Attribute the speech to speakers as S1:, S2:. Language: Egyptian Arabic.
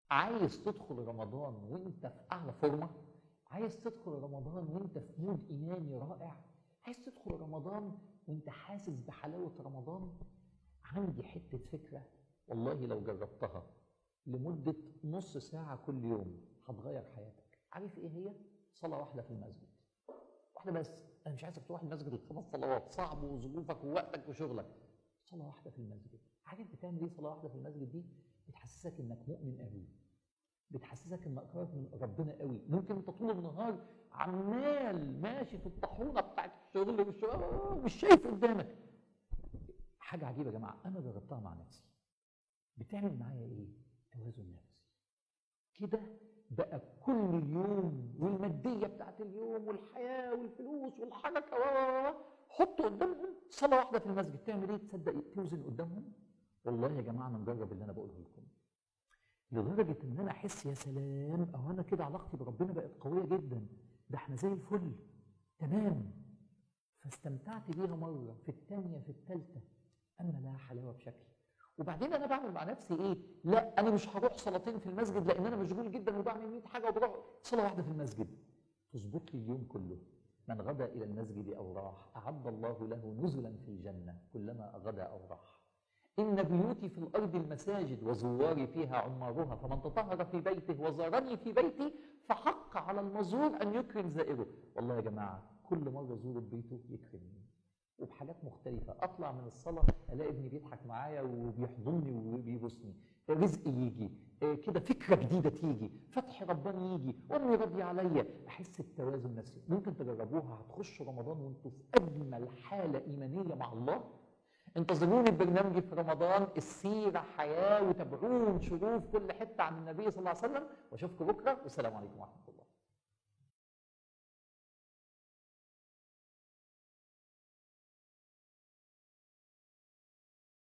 S1: عايز تدخل رمضان وانت في اعلى فورمه عايز تدخل رمضان وانت في مود ايماني رائع عايز تدخل رمضان وانت حاسس بحلاوه رمضان عندي حته فكره والله لو جربتها لمده نص ساعه كل يوم هتغير حياتك عارف ايه هي صلاه واحده في المسجد واحده بس انا مش عايزك تروح المسجد الخمس صلوات صعب وظروفك ووقتك وشغلك صلاه واحده في المسجد عارف بتعمل ايه صلاه واحده في المسجد دي بتحسسك انك مؤمن قوي بتحسسك انك قريب من ربنا قوي ممكن انت طول النهار عمال ماشي في الطاحونه بتاعت الشغل والشغل مش شايف قدامك حاجه عجيبه يا جماعه انا جربتها مع نفسي بتعمل معايا ايه توازن نفسي كده بقى كل يوم والماديه بتاعت اليوم والحياه والفلوس والحركه و و و حط قدامهم صلاه واحده في المسجد تعمل ايه تصدق إيه؟ توزن قدامهم والله يا جماعه انا مجرب اللي انا بقوله لكم لدرجه ان انا احس يا سلام او انا كده علاقتي بربنا بقت قويه جدا ده احنا زي الفل تمام فاستمتعت بيها مره في الثانيه في الثالثه اما لها حلاوه بشكل وبعدين انا بعمل مع نفسي ايه؟ لا انا مش هروح صلاتين في المسجد لان انا مشغول جدا وبعمل 100 حاجه وبروح صلاه واحده في المسجد تظبط لي اليوم كله من غدا الى المسجد او راح اعد الله له نزلا في الجنه كلما غدا او راح إن بيوتي في الأرض المساجد وزواري فيها عمارها فمن تطهر في بيته وزارني في بيتي فحق على المزور أن يكرم زائره والله يا جماعة كل مرة أزور بيته يكرمني وبحاجات مختلفة أطلع من الصلاة ألاقي ابني بيضحك معايا وبيحضني وبيبوسني رزق يجي آه، كده فكرة جديدة تيجي فتح رباني يجي وأمي راضية عليا أحس بتوازن نفسي ممكن تجربوها هتخشوا رمضان وانتوا في أجمل حالة إيمانية مع الله انتظروني ببرنامجي في رمضان السيرة حياة وتابعون شروف كل حتة عن النبي صلى الله عليه وسلم واشوفكم بكرة والسلام عليكم ورحمة الله